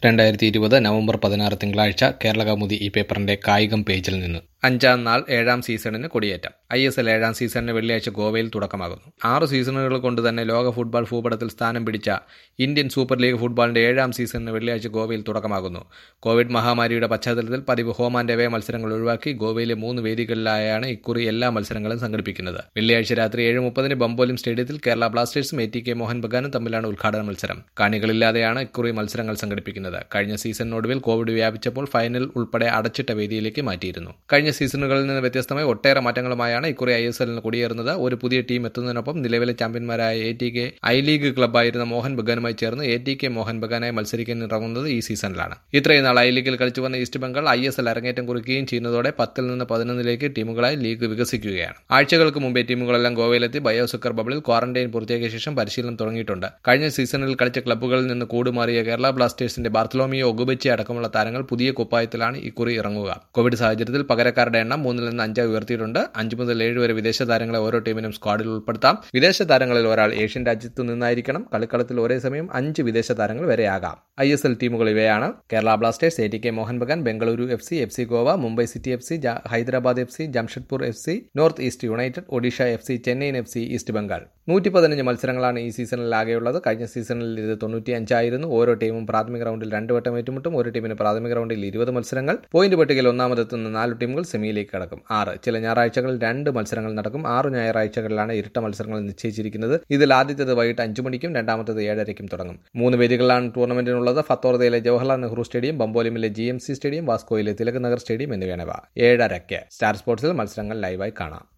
രണ്ടായിരത്തി ഇരുപത് നവംബർ പതിനാറ് തിങ്കളാഴ്ച കേരള കൗമുദി ഈ പേപ്പറിന്റെ കായികം പേജിൽ നിന്ന് അഞ്ചാം നാൾ ഏഴാം സീസണിന് കൊടിയേറ്റം ഐ എസ് എൽ ഏഴാം സീസണിന് വെള്ളിയാഴ്ച ഗോവയിൽ തുടക്കമാകുന്നു ആറ് സീസണുകൾ കൊണ്ട് തന്നെ ലോക ഫുട്ബോൾ ഭൂപടത്തിൽ സ്ഥാനം പിടിച്ച ഇന്ത്യൻ സൂപ്പർ ലീഗ് ഫുട്ബോളിന്റെ ഏഴാം സീസണിന് വെള്ളിയാഴ്ച ഗോവയിൽ തുടക്കമാകുന്നു കോവിഡ് മഹാമാരിയുടെ പശ്ചാത്തലത്തിൽ പതിവ് ഹോം ആൻഡ് അവേ മത്സരങ്ങൾ ഒഴിവാക്കി ഗോവയിലെ മൂന്ന് വേദികളിലായാണ് ഇക്കുറി എല്ലാ മത്സരങ്ങളും സംഘടിപ്പിക്കുന്നത് വെള്ളിയാഴ്ച രാത്രി ഏഴ് മുപ്പതിന് ബംബോലിം സ്റ്റേഡിയത്തിൽ കേരള ബ്ലാസ്റ്റേഴ്സും എ ടി കെ മോഹൻ ബഗാനും തമ്മിലാണ് ഉദ്ഘാടന മത്സരം കാണികളില്ലാതെയാണ് ഇക്കുറി മത്സരങ്ങൾ സംഘടിപ്പിക്കുന്നത് കഴിഞ്ഞ സീസണിനൊടുവിൽ കോവിഡ് വ്യാപിച്ചപ്പോൾ ഫൈനൽ ഉൾപ്പെടെ അടച്ചിട്ട വേദിയിലേക്ക് മാറ്റിയിരുന്നു കഴിഞ്ഞ സീസണുകളിൽ നിന്ന് വ്യത്യസ്തമായി ഒട്ടേറെ മാറ്റങ്ങളുമായാണ് ഇക്കുറി ഐ എസ് എല്ലിന് കൊടിയേറുന്നത് ഒരു പുതിയ ടീം എത്തുന്നതിനൊപ്പം നിലവിലെ ചാമ്പ്യന്മാരായ A T K I league ക്ലബ്ബായിരുന്ന മോഹൻ ബഗാനുമായി ചേർന്ന് എ ടി കെ മോഹൻ ബഗാനായി മത്സരിക്കാൻ ഇറങ്ങുന്നത് ഈ സീസണിലാണ് ഇത്രയും നാൾ ഐ ലീഗിൽ കളിച്ചു വന്ന East Bengal I S L അരങ്ങേറ്റം കുറിക്കുകയും ചെയ്യുന്നതോടെ പത്തിൽ നിന്ന് പതിനൊന്നിലേക്ക് ടീമുകളായി ലീഗ് വികസിക്കുകയാണ് ആഴ്ചകൾക്ക് മുമ്പേ ടീമുകളെല്ലാം ഗോവയിലെത്തി ബയോസുക്കർ ബബിളിൽ ക്വാറന്റൈൻ പൂർത്തിയാക്കിയ ശേഷം പരിശീലനം തുടങ്ങിയിട്ടുണ്ട് കഴിഞ്ഞ സീസണിൽ കളിച്ച ക്ലബ്ബുകളിൽ നിന്ന് കൂടുമാറിയ കേരള ബ്ലാസ്റ്റേഴ്സിന്റെ ബാർത്തലോമിയോ ഒഗുബച്ചി അടക്കമുള്ള താരങ്ങൾ പുതിയ കുപ്പായത്തിലാണ് ഇക്കുറി ഇറങ്ങുക കോവിഡ് സാഹചര്യത്തിൽ പകരക്കാരുടെ എണ്ണം മൂന്നിൽ നിന്ന് അഞ്ചായി ഉയർത്തിയിട്ടുണ്ട് അഞ്ച് മുതൽ ഏഴ് വരെ വിദേശ താരങ്ങളെ ഓരോ ടീമിനും സ്ക്വാഡിൽ ഉൾപ്പെടുത്താം വിദേശ താരങ്ങളിൽ ഒരാൾ ഏഷ്യൻ രാജ്യത്തു നിന്നായിരിക്കണം കളിക്കളത്തിൽ ഒരേ സമയം അഞ്ച് വിദേശ താരങ്ങൾ വരെയാകാം ഐ എസ് എൽ ടീമുകൾ ഇവയാണ് Kerala Blasters A T K Mohun Bagan Bengaluru F C F C Goa Mumbai City F C Hyderabad F C Jamshedpur F C North East United Odisha F C Chennaiyin F C East Bengal നൂറ്റി പതിനഞ്ച് മത്സരങ്ങളാണ് ഈ സീസണിൽ ആകെയുള്ളത് കഴിഞ്ഞ സീസണിൽ ഇത് തൊണ്ണൂറ്റി അഞ്ചായിരുന്നു ഓരോ ടീമും പ്രാഥമിക റൗണ്ടിൽ രണ്ട് വട്ടം ഏറ്റുമുട്ടും ഒരു ടീമിന് പ്രാഥമിക റൗണ്ടിൽ ഇരുപത് മത്സരങ്ങൾ പോയിന്റ് പട്ടികയിൽ ഒന്നാമതെത്തുന്ന നാല് ടീമുകൾ സെമിയിലേക്ക് കടക്കും ആറ് ചില ഞായറാഴ്ചകളിൽ രണ്ട് മത്സരങ്ങൾ നടക്കും ആറ് ഞായറാഴ്ചകളിലാണ് ഇരട്ട മത്സരങ്ങൾ നിശ്ചയിച്ചിരിക്കുന്നത് ഇതിൽ ആദ്യത്തേത് വൈകിട്ട് അഞ്ചു മണിക്കും രണ്ടാമത്തേത് ഏഴരയ്ക്കും തുടങ്ങും മൂന്ന് വേദികളിലാണ് ടൂർണമെന്റിനുള്ളത് ഫത്തോർദയിലെ ജവഹർലാൽ നെഹ്റു സ്റ്റേഡിയം ബംബോലിമിലെ ജി എം സി സ്റ്റേഡിയം വാസ്കോയിലെ തിലക് നഗർ സ്റ്റേഡിയം എന്നിവയാണിവ ഏഴരയ്ക്ക് സ്റ്റാർ സ്പോർട്സിൽ മത്സരങ്ങൾ ലൈവായി കാണാം